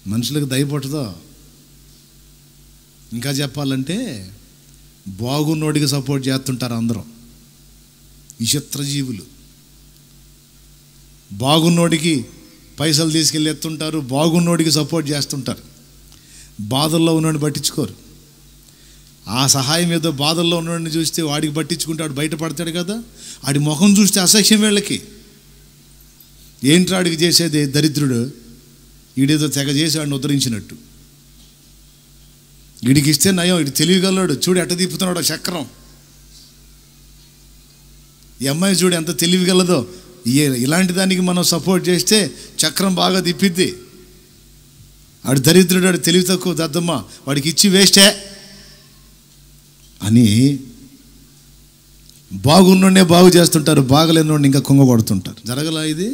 మనుషులకు దయ పుట్టదో ఇంకా చెప్పాలంటే బాగున్నోడికి సపోర్ట్ చేస్తుంటారు అందరూ విచిత్ర జీవులు బాగున్నోడికి పైసలు తీసుకెళ్ళి ఎత్తుంటారు బాగున్నోడికి సపోర్ట్ చేస్తుంటారు బాధల్లో ఉన్నోడిని పట్టించుకోరు ఆ సహాయం ఏదో బాధల్లో ఉన్నోడిని చూస్తే వాడికి పట్టించుకుంటే వాడు బయటపడతాడు కదా ఆడి ముఖం చూస్తే అసహ్యం వీళ్ళకి ఏంట్రా ఆడికి చేసేది దరిద్రుడు ఈడేదో తెగ చేసి వాడిని ఉద్ధరించినట్టు వీడికి ఇస్తే నయం ఇటు తెలియగలడు చూడు ఎట్ట తిప్పుతున్నాడు ఆ చక్రం ఈ అమ్మాయి చూడు ఎంత తెలివిగలదో ఈ- ఇలాంటి దానికి మనం సపోర్ట్ చేస్తే చక్రం బాగా తిప్పిద్ది ఆడు దరిద్రుడు ఆడు తెలివి తక్కువ దద్దమ్మ వాడికి ఇచ్చి వేస్టే అని బాగున్నోడే బాగు చేస్తుంటారు బాగలేనోడిని ఇంకా కుంగబడుతుంటారు జరగలా ఇది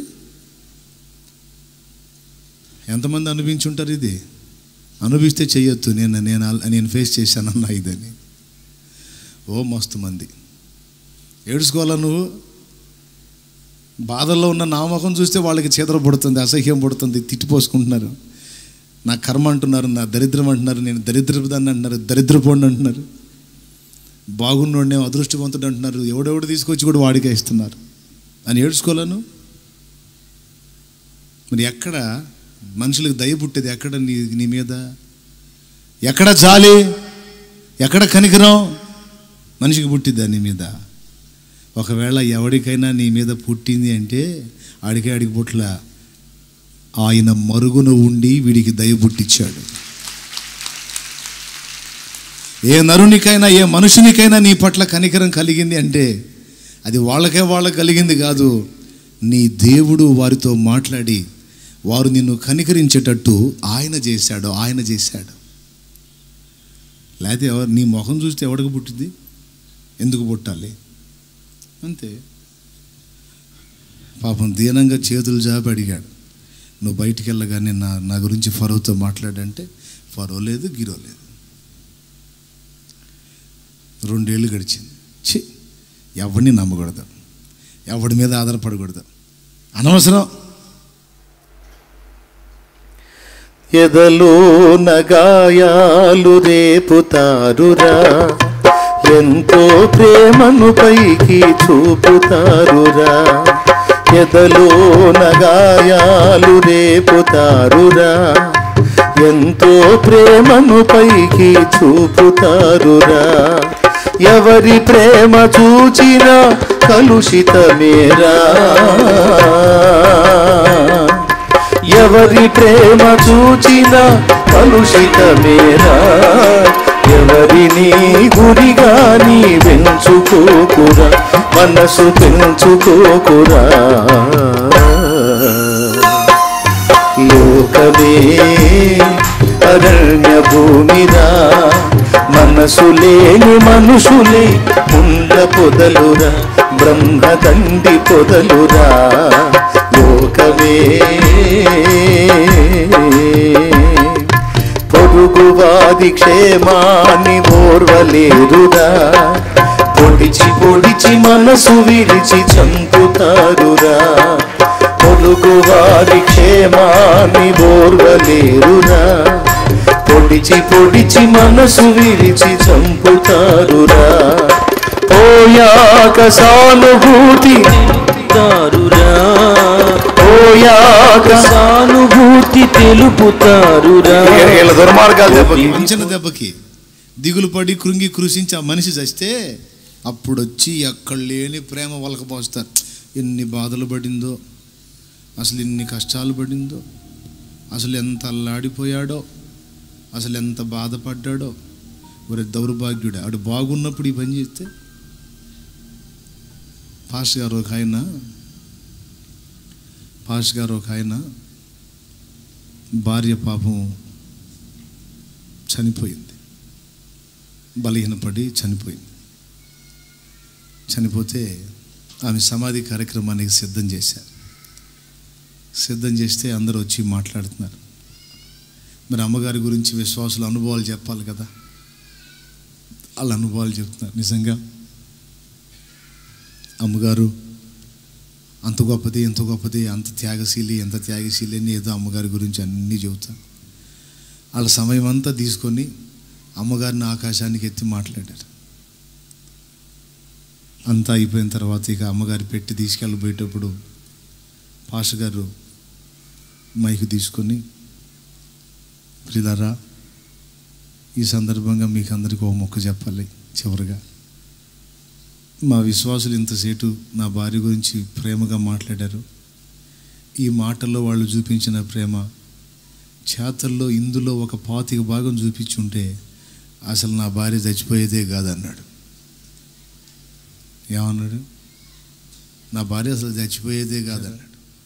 ఎంతమంది అనిపించుంటారు ఇది అనుభవిస్తే చెయ్యొద్దు నేను నేను ఆల్- నేను ఫేస్ చేశానన్నా ఇదని ఓ మస్తు మంది ఏడుచుకోవాలా నువ్వు బాధల్లో ఉన్న నా ముఖం చూస్తే వాళ్ళకి చేతలు పడుతుంది అసహ్యం పడుతుంది తిట్టిపోసుకుంటున్నారు నా కర్మ అంటున్నారు నా దరిద్రం అంటున్నారు నేను దరిద్రదాన్ని అంటున్నారు దరిద్రపోండి అంటున్నారు బాగున్నోడే అదృష్టవంతుడు అంటున్నారు ఎవడెవడు తీసుకొచ్చి కూడా వాడికే ఇస్తున్నారు అని ఏడ్చుకోలేను మరి ఎక్కడ మనుషులకు దయ పుట్టేది ఎక్కడ నీ నీ మీద ఎక్కడ జాలి ఎక్కడ కనికరం మనిషికి పుట్టిద్దా నీ మీద ఒకవేళ ఎవరికైనా నీ మీద పుట్టింది అంటే ఆడికి ఆడికి పుట్ల ఆయన మరుగున ఉండి వీడికి దయ పుట్టించాడు ఏ నరునికైనా ఏ మనుషునికైనా నీ పట్ల కనికరం కలిగింది అంటే అది వాళ్ళకే వాళ్ళకి కలిగింది కాదు నీ దేవుడు వారితో మాట్లాడి వారు నిన్ను కనికరించేటట్టు ఆయన చేశాడు ఆయన చేశాడు లేకపోతే ఎవరు నీ ముఖం చూస్తే ఎవడికి పుట్టింది ఎందుకు పుట్టాలి అంతే పాపం దీనంగా చేతులు జాబి అడిగాడు నువ్వు బయటికి వెళ్ళగానే నా నా గురించి ఫరోతో మాట్లాడంటే ఫరో లేదు గిరో లేదు రెండేళ్ళు గడిచింది ఛీ ఎవరిని నమ్మకూడదు ఎవడి మీద ఆధారపడకూడదు అనవసరం ఎదలో నగాయాలు రేపుతారురా ఎంతో ప్రేమను పైకి చూపుతారురా ఎదలో నగాయాలు రేపుతారురా ఎంతో ప్రేమను పైకి చూపుతారురా ఎవరి ప్రేమ చూచినా కలుషితమేరా ఎవరి ప్రేమ చూచిన కలుషితమేరా ఎవరిని గురిగా నీ పెంచుకోకురా మనసు పెంచుకోకురా లోకమే అరణ్య భూమిరా మనసు లేని మనుషులే ముండ పొదలురా బ్రహ్మదండి పొదలురా లోకమే పొరుగువాది క్షేమాన్ని ఓర్వలేరురా పొడిచి పొడిచి మనసు విడిచి చంపుతారురా పొరుగువారి క్షేమాన్ని ఓర్వలేరురా పొడిచి పొడిచి మనసు విరిచి చంపుతారురా పోయాక సానుభూతి తారురా పోయాక సానుభూతి తెలుపుతారురా వీళ్ళ దుర్మార్గాలు దెబ్బకి వంచిన దెబ్బకి దిగులు పడి కృంగి కృషించి ఆ మనిషి చస్తే అప్పుడు వచ్చి ఎక్కడ లేని ప్రేమ వలకపోస్తారు ఎన్ని బాధలు పడిందో అసలు ఎన్ని కష్టాలు పడిందో అసలు ఎంత అల్లాడిపోయాడో అసలు ఎంత బాధపడ్డాడో ఒరే దౌర్భాగ్యుడు ఆడు బాగున్నప్పుడు ఈ పని చేస్తే పాస్ గారు ఒక ఆయన పాస్ గారు ఒక ఆయన భార్య పాపం చనిపోయింది బలహీనపడి చనిపోయింది చనిపోతే ఆమె సమాధి కార్యక్రమానికి సిద్ధం చేశారు సిద్ధం చేస్తే అందరూ వచ్చి మాట్లాడుతున్నారు మరి అమ్మగారి గురించి విశ్వాసుల అనుభవాలు చెప్పాలి కదా వాళ్ళ అనుభవాలు చెప్తున్నారు నిజంగా అమ్మగారు అంత గొప్పది ఎంత గొప్పది అంత త్యాగశీలి ఎంత త్యాగశీలి అని ఏదో అమ్మగారి గురించి అన్నీ చెబుతాను వాళ్ళ సమయం అంతా తీసుకొని అమ్మగారిని ఆకాశానికి ఎత్తి మాట్లాడారు అంతా అయిపోయిన తర్వాత ఇక అమ్మగారి పెట్టి తీసుకెళ్ళబోయేటప్పుడు పాష గారు మైక్ తీసుకొని ప్రిలారా ఈ సందర్భంగా మీకు అందరికీ ఒక మొక్క చెప్పాలి చివరిగా మా విశ్వాసులు ఇంతసేటు నా భార్య గురించి ప్రేమగా మాట్లాడారు ఈ మాటల్లో వాళ్ళు చూపించిన ప్రేమ చేతల్లో ఇందులో ఒక పాతిక భాగం చూపించుంటే అసలు నా భార్య చచ్చిపోయేదే కాదన్నాడు ఏమన్నాడు నా భార్య అసలు చచ్చిపోయేదే కాదన్నాడు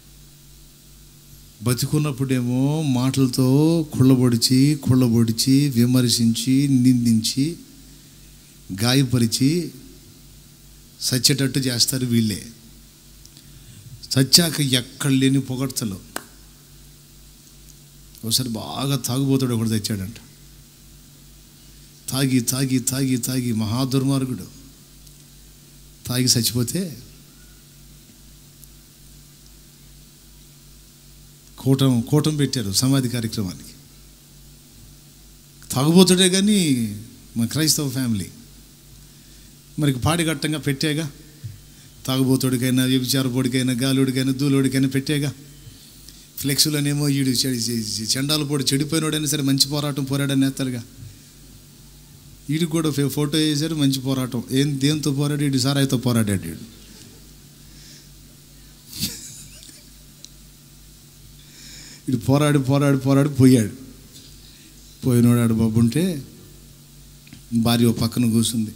బతికున్నప్పుడేమో మాటలతో కుళ్ళబొడిచి కుళ్ళబొడిచి విమర్శించి నిందించి గాయపరిచి సచ్చేటట్టు చేస్తారు వీళ్ళే చచ్చాక ఎక్కడ లేని పొగడ్తలు ఒకసారి బాగా తాగుబోతాడు ఒకడు తెచ్చాడంట తాగి తాగి తాగి తాగి మహాదుర్మార్గుడు తాగి చచ్చిపోతే కూటం కూటం పెట్టారు సమాధి కార్యక్రమానికి తాగుబోతుడే కానీ మా క్రైస్తవ ఫ్యామిలీ మరి పాడిగట్టంగా పెట్టాగా తాగుబోతుడికైనా వ్యభిచారపోడికైనా గాలుడికైనా దూలోడికైనా పెట్టాగా ఫ్లెక్స్లోనేమో ఈడు చెడి- చె- చెండాల పొడి చెడిపోయినోడైనా సరే మంచి పోరాటం పోరాడని వేస్తారుగా వీడికి కూడా ఫే- ఫోటో వేశారు మంచి పోరాటం ఏం దేంతో పోరాడు ఇటు సారాయితో పోరాడాడు వీడు ఇటు పోరాడి పోరాడి పోరాడి పోయాడు పోయినోడు ఆడు బాబు ఉంటే భార్య ఓ పక్కన కూర్చుంది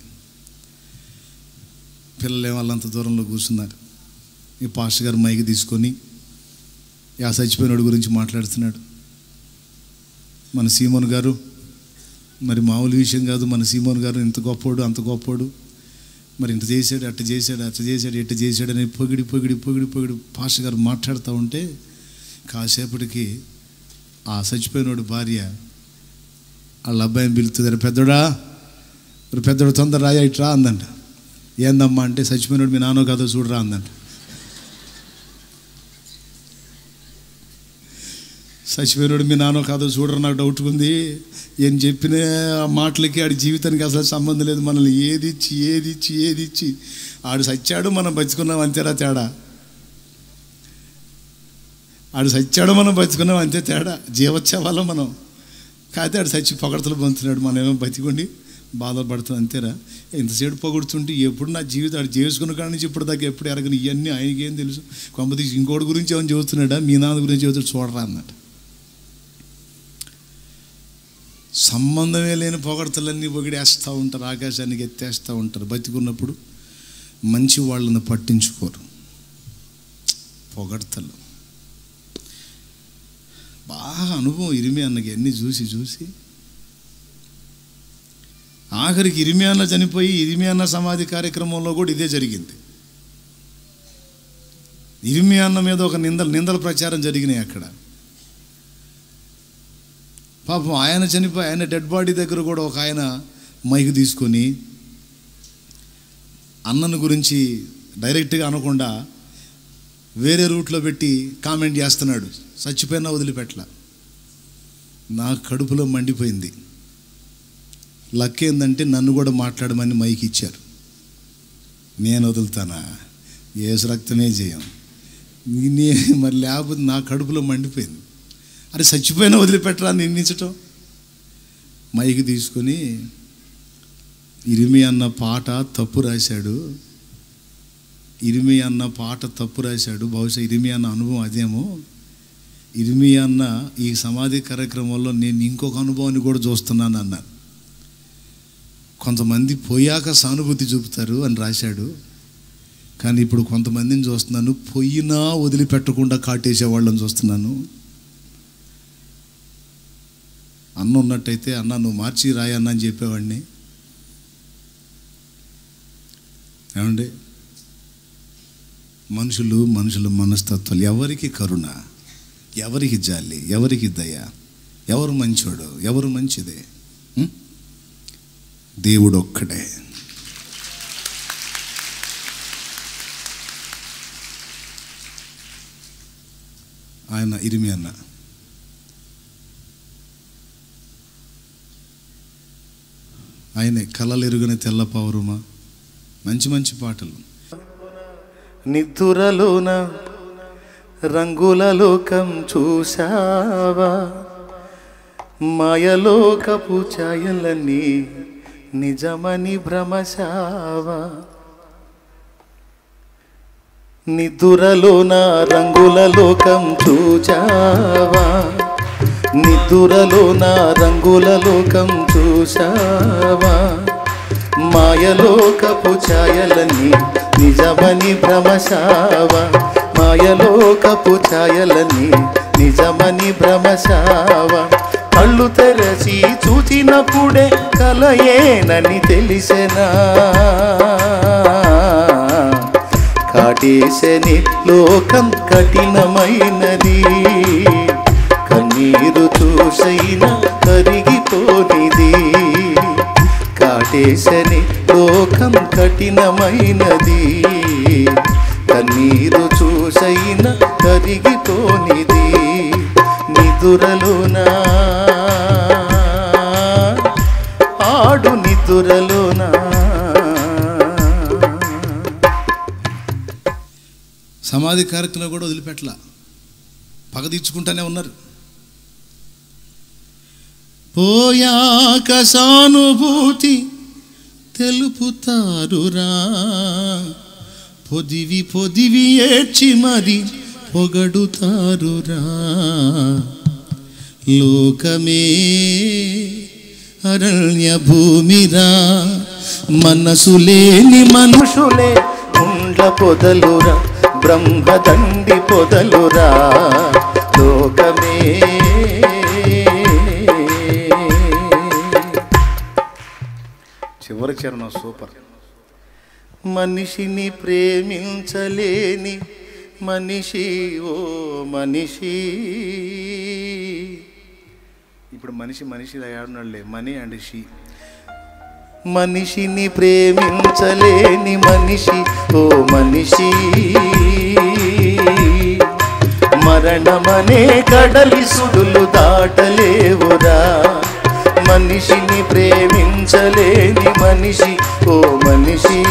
పిల్లలు వాళ్ళంత దూరంలో కూర్చున్నారు ఈ పాస్టర్ గారు మైకి తీసుకొని ఆ చచ్చిపోయినోడి గురించి మాట్లాడుతున్నాడు మన సీమోన్ గారు మరి మామూలు విషయం కాదు మన సీమోన్ గారు ఇంత గొప్పోడు అంత గొప్పోడు మరి ఇంత చేశాడు అట్ట చేశాడు అట్ట చేశాడు ఇట్ట చేశాడు అని పొగిడి పొగిడి పొగిడి పొగిడి పాస్టర్ గారు మాట్లాడుతూ ఉంటే కాసేపటికి ఆ చచ్చిపోయినోడు భార్య వాళ్ళ అబ్బాయిని పిలుతుంది పెద్దోడా మరి పెద్దోడు తొందర రాయా ఇట్రా అందంట ఏందమ్మా అంటే చచ్చిపోయినోడు మీ నాన్నో కాదో చూడరా అందంట చచ్చిపోయినోడు మీ నాన్నో కాదో చూడరా నాకు డౌట్ ఉంది ఏం చెప్పిన ఆ మాటలకి ఆడి జీవితానికి అసలు సంబంధం లేదు మనల్ని ఏది ఇచ్చి ఏది ఇచ్చి ఏది ఇచ్చి ఆడు సచ్చాడు మనం బతుకున్నాం అంతేరా తేడా ఆడు సచ్చాడు మనం బతుకున్నాం అంతే తేడా జీవోత్సవాలో మనం కాకపోతే ఆడు చచ్చి పొగడతలు పొందుతున్నాడు మనం ఏమో బతికుండి బాధపడుతుంది అంతేరా ఇంతసేపు పొగుడుతుంటే ఎప్పుడు నా జీవితం ఆడు చేసుకున్న కాడి నుంచి ఇప్పుడు దాకా ఎప్పుడు ఎరగని ఇవన్నీ ఆయనకి ఏం తెలుసు కొంపతీసి ఇంకోటి గురించి ఏమైనా చెబుతున్నాడా మీ నాన్న గురించి చెబుతాడు చూడరా అన్నట్టు సంబంధమే లేని పొగడతలన్నీ పొగిడేస్తూ ఉంటారు ఆకాశానికి ఎత్తేస్తూ ఉంటారు బతికున్నప్పుడు మంచి వాళ్ళని పట్టించుకోరు పొగడతలు బాగా అనుభవం ఇరిమి అన్నకి అన్నీ చూసి చూసి ఆఖరికి ఇరిమి అన్న చనిపోయి ఇరిమి అన్న సమాధి కార్యక్రమంలో కూడా ఇదే జరిగింది ఇరిమి అన్న మీద ఒక నిందలు నిందల ప్రచారం జరిగినాయి అక్కడ పాపం ఆయన చనిపోయి ఆయన డెడ్ బాడీ దగ్గర కూడా ఒక ఆయన మైక్ తీసుకొని అన్నను గురించి డైరెక్ట్గా అనకుండా వేరే రూట్లో పెట్టి కామెంట్ చేస్తున్నాడు చచ్చిపోయినా వదిలిపెట్టల నా కడుపులో మండిపోయింది లక్ ఏందంటే నన్ను కూడా మాట్లాడమని మైక్ ఇచ్చారు నేను వదులుతానా ఏసు రక్తమే చేయం నీ మరి లేకపోతే నా కడుపులో మండిపోయింది అరే చచ్చిపోయినా వదిలిపెట్టరా నిందించటం మైకి తీసుకొని ఇరిమి అన్న పాట తప్పు రాశాడు ఇరిమి అన్న పాట తప్పు రాశాడు బహుశా ఇరిమి అన్న అనుభవం అదేమో ఇరిమి అన్న ఈ సమాధి కార్యక్రమంలో నేను ఇంకొక అనుభవాన్ని కూడా చూస్తున్నాను అన్నాను కొంతమంది పోయాక సానుభూతి చూపుతారు అని రాశాడు కానీ ఇప్పుడు కొంతమందిని చూస్తున్నాను పొయ్యినా వదిలిపెట్టకుండా కాటేసే వాళ్ళని చూస్తున్నాను అన్న ఉన్నట్టయితే అన్న నువ్వు మార్చి రాయన్న అని చెప్పేవాడిని ఏమండి మనుషులు మనుషుల మనస్తత్వాలు ఎవరికి కరుణ ఎవరికి జాలి ఎవరికి దయ ఎవరు మంచోడు ఎవరు మంచిదే ఉం? దేవుడు ఒక్కడే ఆయన ఇరిమి అన్న ఆయనే కలలు ఎరుగని తెల్ల పౌరుమా మంచి మంచి పాటలు నిద్దురలోన రంగుల లోకం చూశావా మాయలోకపు ఛాయలన్నీ నిజమని భ్రమశావా నిద్దురలోన రంగుల లోకం చూచావా నిద్దురలోన రంగుల లోకం చూశావా మాయలోకపు ఛాయలన్నీ నిజమని భ్రమశావా మాయలోకపు ఛాయలన్నీ నిజమని భ్రమశావా కళ్ళు తెరచి చూచినప్పుడే కలయేనని తెలిసెనా కాటేసని లోకం కఠినమైనది కన్నీరు చూసైనా కరిగిపోనిది కాటేసని లోకం కఠినమైనది కన్నీరు చూసైనా కరిగిపోనిది నిదురలోనా ఆడు నిదురలోనా సమాధి కార్యక్రమం కూడా వదిలిపెట్టలా పగ తీర్చుకుంటానే ఉన్నారు పోయాక సానుభూతి తెలుపుతారురా పొదివి పొదివి ఏడ్చి మరి పొగడుతారురా లోకమే అరణ్య భూమిరా మనసు లేని మనుషు మనుషులే ఉండ్ల పొదలురా బ్రహ్మదండి పొదలురా లోకమే చివరి చరణం సూపర్ మనిషిని ప్రేమించలేని మనిషి ఓ మనిషి ఇప్పుడు మనిషి మనిషి అయ్యాడున్నాడులే మనీ అండ్ షీ మనిషిని ప్రేమించలేని మనిషి ఓ మనిషి మరణమనే కడలి సుడులు దాటలేవురా మనిషిని ప్రేమించలేని మనిషి ఓ మనిషి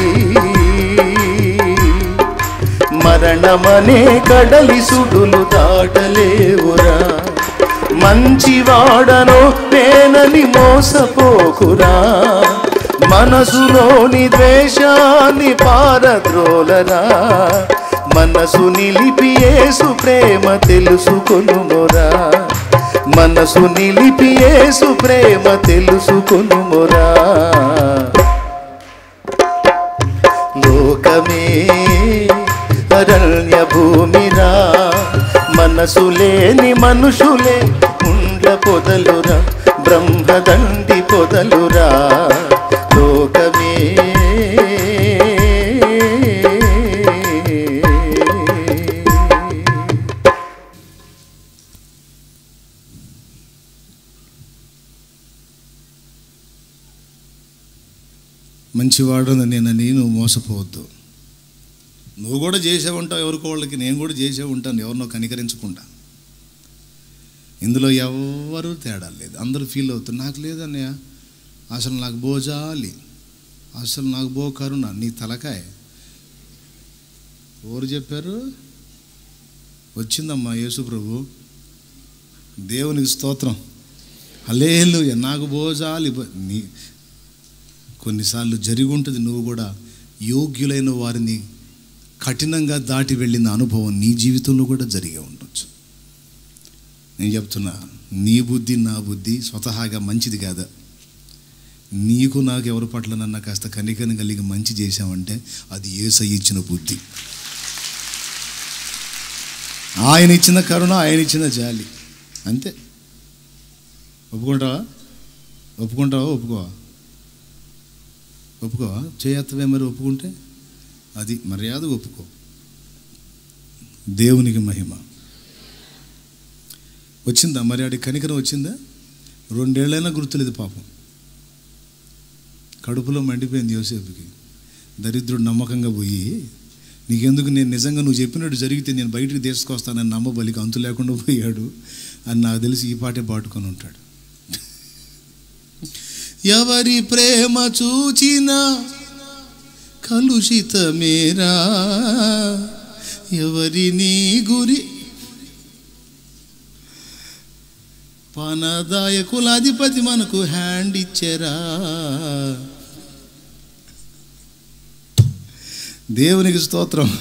మరణమనే కడలి సుడులు దాటలేవురా మంచివాడనో నేనని మోసపోకురా మనసులోని ద్వేషాన్ని పారద్రోలరా మనసు నిలిపి యేసు ప్రేమ తెలుసుకొనుమురా మనసు నిలిపి యేసు ప్రేమ తెలుసుకొనుమురా లోకమే అరణ్య భూమిరా మనసు లేని మనుషులే ఉండ్ల పొదలురా బ్రహ్మదండి పొదలురా లోకమే మంచివాడు నేనని నువ్వు మోసపోవద్దు నువ్వు కూడా చేసే ఉంటావు ఎవరికో వాళ్ళకి నేను కూడా చేసే ఉంటాను ఎవరినో కనికరించకుండా ఇందులో ఎవరు తేడా లేదు అందరూ ఫీల్ అవుతారు నాకు లేదన్నయ్య అసలు నాకు బోజాలి అసలు నాకు బో కరుణ నీ తలకాయ ఎవరు చెప్పారు వచ్చిందమ్మా యేసు ప్రభు దేవునికి స్తోత్రం హలేలు నాకు బోజాలి బ- నీ కొన్నిసార్లు జరిగి ఉంటుంది నువ్వు కూడా యోగ్యులైన వారిని కఠినంగా దాటి వెళ్ళిన అనుభవం నీ జీవితంలో కూడా జరిగే ఉండొచ్చు నేను చెప్తున్నా నీ బుద్ధి నా బుద్ధి స్వతహాగా మంచిది కాదా నీకు నాకు ఎవరి పట్ల నన్న కాస్త కనికని కలిగి మంచి చేశామంటే అది ఏసై ఇచ్చిన బుద్ధి ఆయన ఇచ్చిన కరుణ ఆయన ఇచ్చిన జాలి అంతే ఒప్పుకుంటావా ఒప్పుకుంటావా ఒప్పుకోవా ఒప్పుకోవా చేయత్తవే మరి ఒప్పుకుంటే అది మర్యాద ఒప్పుకో దేవునికి మహిమ వచ్చిందా మరి ఆడి కనికరం వచ్చిందా రెండేళ్లైనా గుర్తులేదు పాపం కడుపులో మండిపోయింది యోసేపుకి దరిద్రుడు నమ్మకంగా పోయి నీకెందుకు నేను నిజంగా నువ్వు చెప్పినట్టు జరిగితే నేను బయటికి తీసుకొస్తానని నమ్మబలికి అంతు లేకుండా పోయాడు అని నాకు తెలిసి ఈ పాటే పాటుకొని ఉంటాడు ఎవరి ప్రేమ చూచినా కలుషితమేరా ఎవరిని గురి పానదాయకుల అధిపతి మనకు హ్యాండ్ ఇచ్చారా దేవునికి స్తోత్రం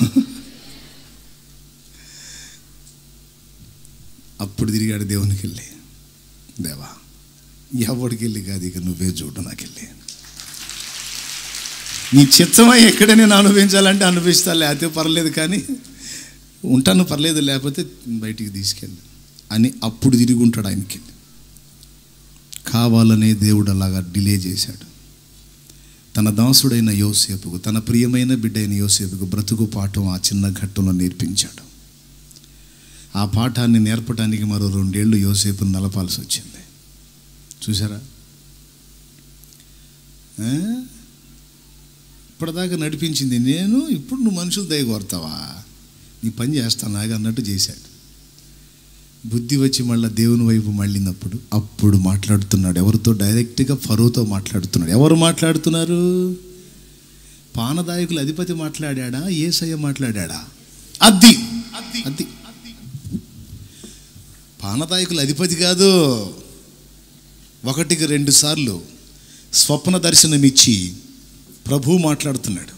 అప్పుడు తిరిగాడు దేవునికి వెళ్ళి దేవా ఎవడికి వెళ్ళి కాదు ఇక నువ్వే చూడు నాకు వెళ్ళి నీ చిత్తమై ఎక్కడ నేను అనుభవించాలంటే అనుభవిస్తా లేకపోతే పర్లేదు కానీ ఉంటాను పర్లేదు లేకపోతే బయటికి తీసుకెళ్ళి అని అప్పుడు తిరిగి ఉంటాడు ఆయనకి కావాలనే దేవుడు అలాగా డిలే చేశాడు తన దాసుడైన యోసేపుకు తన ప్రియమైన బిడ్డైన యోసేపుకు బ్రతుకు పాఠం ఆ చిన్న ఘట్టంలో నేర్పించాడు ఆ పాఠాన్ని నేర్పడానికి మరో రెండేళ్లు యోసేపును నలపాల్సి వచ్చింది చూసారా ఆ? ఇప్పటిదాకా నడిపించింది నేను ఇప్పుడు నువ్వు మనుషులు దయగోరుతావా నీ పని చేస్తాను నాగా అన్నట్టు చేశాడు బుద్ధి వచ్చి మళ్ళీ దేవుని వైపు మళ్ళినప్పుడు అప్పుడు మాట్లాడుతున్నాడు ఎవరితో డైరెక్ట్గా ఫరోతో మాట్లాడుతున్నాడు ఎవరు మాట్లాడుతున్నారు పానదాయకుల అధిపతి మాట్లాడా ఏసయ్య మాట్లాడా అద్ది అద్ది పానదాయకుల అధిపతి కాదు ఒకటికి రెండు సార్లు స్వప్న దర్శనమిచ్చి ప్రభు మాట్లాడుతున్నాడు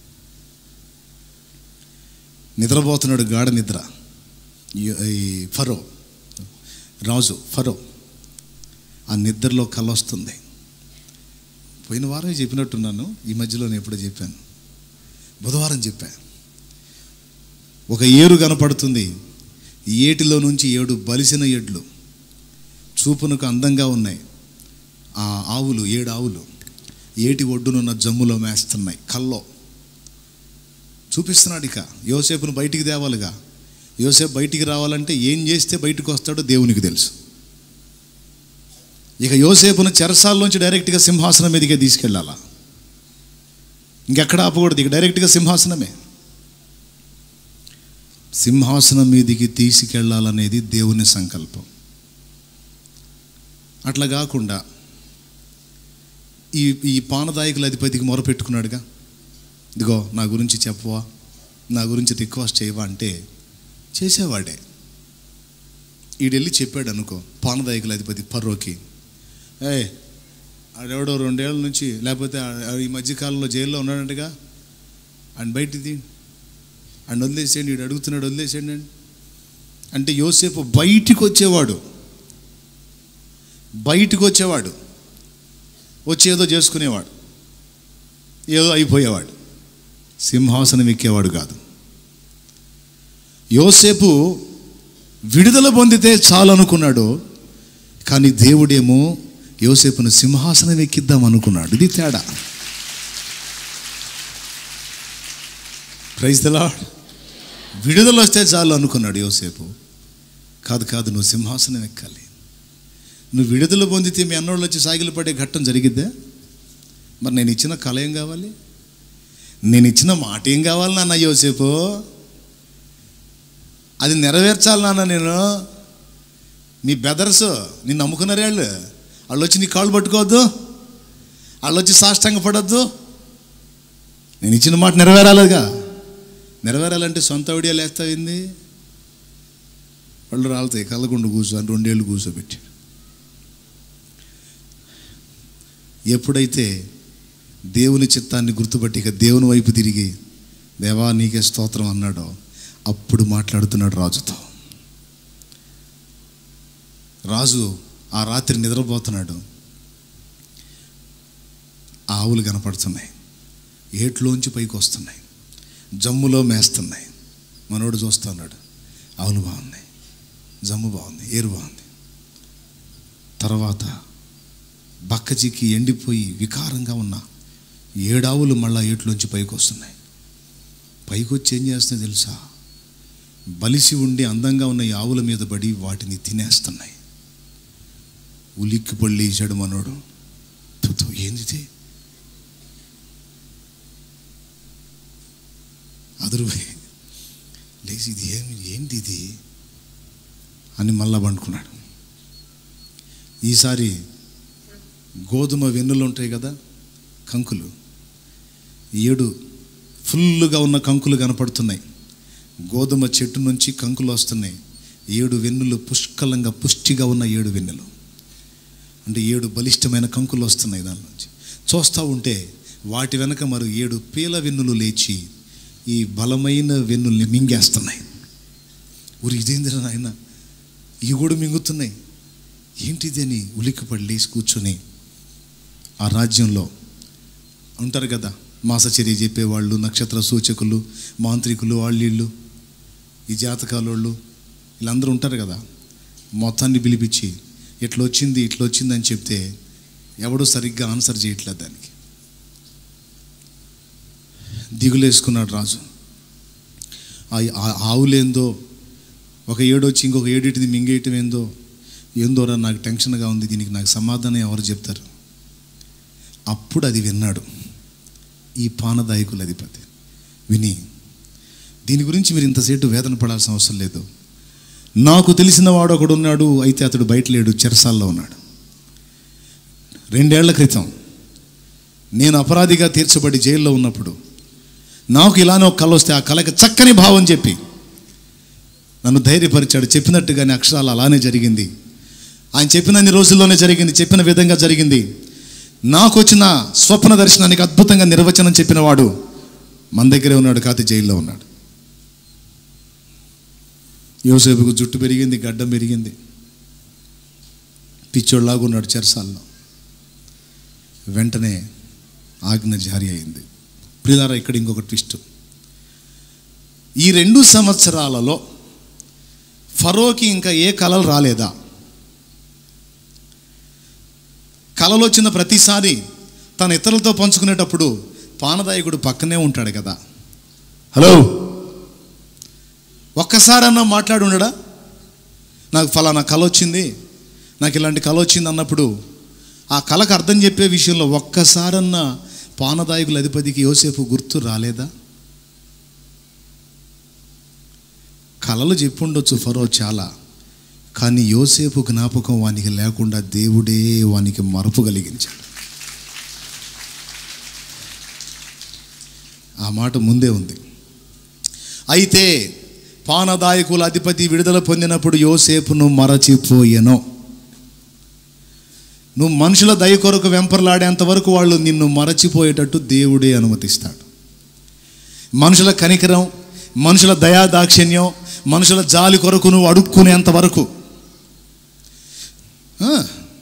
నిద్రపోతున్నాడు గాఢ నిద్ర ఈ- ఈ ఫరో రాజు ఫరో ఆ నిద్రలో కల వస్తుంది పోయిన వారమే చెప్పినట్టున్నాను ఈ మధ్యలో నేను ఎప్పుడో చెప్పాను బుధవారం చెప్పా ఒక ఏరు కనపడుతుంది ఈ ఏటిలో నుంచి ఏడు బలిసిన ఎడ్లు చూపునకు అందంగా ఉన్నాయి ఆ ఆవులు ఏడు ఆవులు ఏటి ఒడ్డునున్న జమ్ములో మేస్తున్నాయి కల్లో చూపిస్తున్నాడు ఇక యోసేపును బయటికి తేవాలిగా యోసేపు బయటికి రావాలంటే ఏం చేస్తే బయటకు వస్తాడో దేవునికి తెలుసు ఇక యోసేపును చెరసాల్లోంచి డైరెక్ట్గా సింహాసనం మీదకే తీసుకెళ్ళాలా ఇంకెక్కడ ఆపకూడదు ఇక డైరెక్ట్గా సింహాసనమే సింహాసనం మీదికి తీసుకెళ్ళాలనేది దేవుని సంకల్పం అట్లా కాకుండా ఈ ఈ పానదాయకుల అధిపతికి మొరపెట్టుకున్నాడుగా ఇదిగో నా గురించి చెప్పవా నా గురించి రిక్వెస్ట్ చేయవా అంటే చేసేవాడే ఈడెళ్ళి చెప్పాడు అనుకో పానదాయకుల అధిపతి పర్రోకి ఏ ఆడెవడో రెండేళ్ల నుంచి లేకపోతే ఆ- ఈ మధ్యకాలంలో జైల్లో ఉన్నాడంటగా ఆయన బయటిది ఆయన వదిలేసేయండి వీడు అడుగుతున్నాడు వదిలేసేయండి అని. అంటే యోసేపు బయటికి వచ్చేవాడు బయటికి వచ్చేవాడు వచ్చి ఏదో చేసుకునేవాడు ఏదో అయిపోయేవాడు సింహాసనం ఎక్కేవాడు కాదు యోసేపు విడుదల పొందితే చాలు అనుకున్నాడు కానీ దేవుడేమో యోసేపును సింహాసనం ఎక్కిద్దాం అనుకున్నాడు ఇది తేడా ప్రైజ్ దలా విడుదల వస్తే చాలు అనుకున్నాడు యోసేపు కాదు కాదు నువ్వు సింహాసనం ఎక్కాలి నువ్వు విడుదల పొందితే మీ అన్నోళ్ళు వచ్చి సాగిలు పడే ఘట్టం జరిగిద్దా మరి నేను ఇచ్చిన కళ ఏం కావాలి నేను ఇచ్చిన మాట ఏం కావాలి నాన్న యోసేపు అది నెరవేర్చాలి నాన్న నేను నీ బెదర్స్ నిన్ను నమ్ముకున్నారు వాళ్ళు వాళ్ళు వచ్చి నీ కాళ్ళు పట్టుకోవద్దు వాళ్ళు వచ్చి సాష్టంగా పడద్దు నేను ఇచ్చిన మాట నెరవేరాలిగా నెరవేరాలంటే సొంత ఐడియాలు వేస్తావింది వాళ్ళు రాలుతాయి కళ్ళకుండా కూర్చొని రెండేళ్ళు కూర్చోబెట్టి ఎప్పుడైతే దేవుని చిత్తాన్ని గుర్తుపట్టి ఇక దేవుని వైపు తిరిగి దేవా నీకే స్తోత్రం అన్నాడో అప్పుడు మాట్లాడుతున్నాడు రాజుతో రాజు ఆ రాత్రి నిద్రపోతున్నాడు ఆ ఆవులు కనపడుతున్నాయి ఏట్లోంచి పైకి వస్తున్నాయి జమ్ములో మేస్తున్నాయి మనోడు చూస్తున్నాడు ఆవులు బాగున్నాయి జమ్ము బాగుంది ఏరు బాగుంది తర్వాత బక్కచిక్కి ఎండిపోయి వికారంగా ఉన్న ఏడావులు మళ్ళా ఏట్లోంచి పైకి వస్తున్నాయి పైకి వచ్చి ఏం చేస్తున్నాయి తెలుసా బలిసి ఉండి అందంగా ఉన్న ఈ ఆవుల మీద పడి వాటిని తినేస్తున్నాయి ఉలిక్కి పళ్ళు వేసాడు మనోడు తుతు ఏంది అదురుపోయి లేచి ఇది ఏమి ఏంటి ఇది అని మళ్ళా పండుకున్నాడు ఈసారి గోధుమ వెన్నులు ఉంటాయి కదా కంకులు ఏడు ఫుల్లుగా ఉన్న కంకులు కనపడుతున్నాయి గోధుమ చెట్టు నుంచి కంకులు వస్తున్నాయి ఏడు వెన్నులు పుష్కలంగా పుష్టిగా ఉన్న ఏడు వెన్నులు అంటే ఏడు బలిష్టమైన కంకులు వస్తున్నాయి దాని నుంచి చూస్తూ ఉంటే వాటి వెనక మరి ఏడు పీల వెన్నులు లేచి ఈ బలమైన వెన్నుల్ని మింగేస్తున్నాయి ఊరి ఇదేందిరా నాయన ఇవి కూడా మింగుతున్నాయి ఏంటిది అని ఉలిక్కిపడి లేచి కూర్చొని ఆ రాజ్యంలో ఉంటారు కదా మాసచర్య చెప్పేవాళ్ళు నక్షత్ర సూచకులు మాంత్రికులు వాళ్ళీళ్ళు ఈ జాతకాలోళ్ళు వీళ్ళందరూ ఉంటారు కదా మొత్తాన్ని పిలిపించి ఇట్లా వచ్చింది ఇట్లా వచ్చింది అని చెప్తే ఎవడు సరిగ్గా ఆన్సర్ చేయట్లేదు దానికి దిగులేసుకున్నాడు రాజు ఆ- ఆ ఆవులేందో ఒక ఏడు వచ్చి ఇంకొక ఏడిటిది మింగేయటం ఏందో ఏందోరా నాకు టెన్షన్గా ఉంది దీనికి నాకు సమాధానం ఎవరు చెప్తారు అప్పుడు అది విన్నాడు ఈ పానదాయకుల అధిపతి విని దీని గురించి మీరు ఇంతసేపు వేదన పడాల్సిన అవసరం లేదు నాకు తెలిసిన వాడు ఒకడు ఉన్నాడు అయితే అతడు బయట లేడు చెరసాల్లో ఉన్నాడు రెండేళ్ల క్రితం నేను అపరాధిగా తీర్చబడి జైల్లో ఉన్నప్పుడు నాకు ఇలానే ఒక కళ వస్తే ఆ కళకి చక్కని భావం చెప్పి నన్ను ధైర్యపరిచాడు చెప్పినట్టుగానే అక్షరాలు అలానే జరిగింది ఆయన చెప్పినన్ని రోజుల్లోనే జరిగింది చెప్పిన విధంగా జరిగింది నాకు వచ్చిన స్వప్న దర్శనానికి అద్భుతంగా నిర్వచనం చెప్పిన వాడు మన దగ్గరే ఉన్నాడు కాదు జైల్లో ఉన్నాడు యోసేపుకు జుట్టు పెరిగింది గడ్డం పెరిగింది పిచ్చోళ్ళలాగా ఉన్నాడు చెరసాల్లో వెంటనే ఆజ్ఞ జారీ అయింది ప్రిలారా ఇక్కడ ఇంకొక ట్విస్ట్ ఈ రెండు సంవత్సరాలలో ఫరోకి ఇంకా ఏ కళలు రాలేదా కళలు వచ్చిన ప్రతిసారి తన ఇతరులతో పంచుకునేటప్పుడు పానదాయకుడు పక్కనే ఉంటాడు కదా హలో ఒక్కసారన్నా మాట్లాడి ఉండడా నాకు ఫలానా కళ వచ్చింది నాకు ఇలాంటి కళ వచ్చింది అన్నప్పుడు ఆ కళకు అర్థం చెప్పే విషయంలో ఒక్కసారన్నా పానదాయకుల అధిపతికి యోసేపు గుర్తు రాలేదా కళలు చెప్పుండొచ్చు ఫరో చాలా కానీ యోసేపు జ్ఞాపకం వానికి లేకుండా దేవుడే వానికి మరపు కలిగించాడు ఆ మాట ముందే ఉంది అయితే పానదాయకుల అధిపతి విడుదల పొందినప్పుడు యోసేపును మరచిపోయెను నువ్వు మనుషుల దయ కొరకు వెంపర్లాడేంత వరకు వాళ్ళు నిన్ను మరచిపోయేటట్టు దేవుడే అనుమతిస్తాడు మనుషుల కనికరం మనుషుల దయా దాక్షిణ్యం మనుషుల జాలి కొరకు నువ్వు అడుక్కునేంత వరకు ఆ,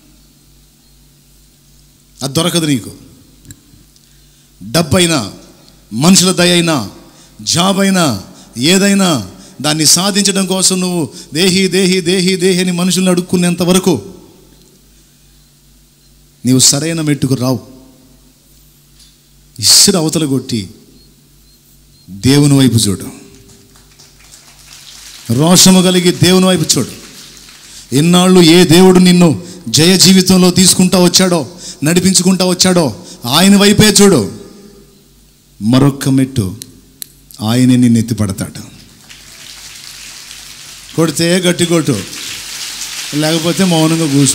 అది దొరకదు నీకు డబ్బైనా మనుషుల దయ అయినా జాబ్ అయినా ఏదైనా దాన్ని సాధించడం కోసం నువ్వు దేహి దేహి దేహి దేహి అని మనుషుల్ని అడుక్కునేంత వరకు నీవు సరైన మెట్టుకు రావు ఇసురు అవతల కొట్టి దేవుని వైపు చూడు రోషము కలిగి దేవుని వైపు చూడు ఎన్నాళ్ళు ఏ దేవుడు నిన్ను జయ జీవితంలో తీసుకుంటా వచ్చాడో నడిపించుకుంటా వచ్చాడో ఆయన వైపే చూడు మరొక్క మెట్టు ఆయనే నిన్ను ఎత్తిపడతాడు కొడితే గట్టి కొట్టు లేకపోతే మౌనంగా కూర్చో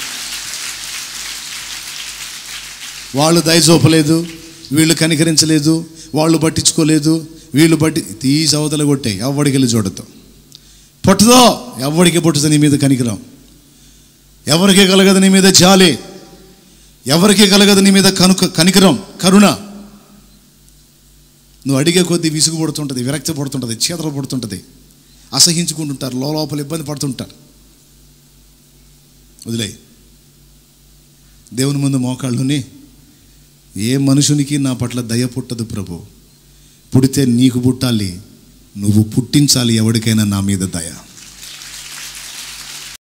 వాళ్ళు దయ చూపలేదు వీళ్ళు కనికరించలేదు వాళ్ళు పట్టించుకోలేదు వీళ్ళు పట్టి తీసి అవతల కొట్టాయి ఎవడికి వెళ్ళి చూడదు పుట్టదో ఎవడికి పుట్టదు నీ మీద కనికరం ఎవరికి కలగదు నీ మీద జాలి ఎవరికి కలగదు నీ మీద కనుక కనికరం కరుణ నువ్వు అడిగే కొద్దీ విసుగు పడుతుంటుంది విరక్తి పడుతుంటుంది చీతలు పడుతుంటుంది అసహించుకుంటుంటారు లోపల ఇబ్బంది పడుతుంటారు వదిలే దేవుని ముందు మోకాళ్ళుని ఏ మనుషునికి నా పట్ల దయ పుట్టదు ప్రభు పుడితే నీకు పుట్టాలి నువ్వు పుట్టించాలి ఎవరికైనా నా మీద దయ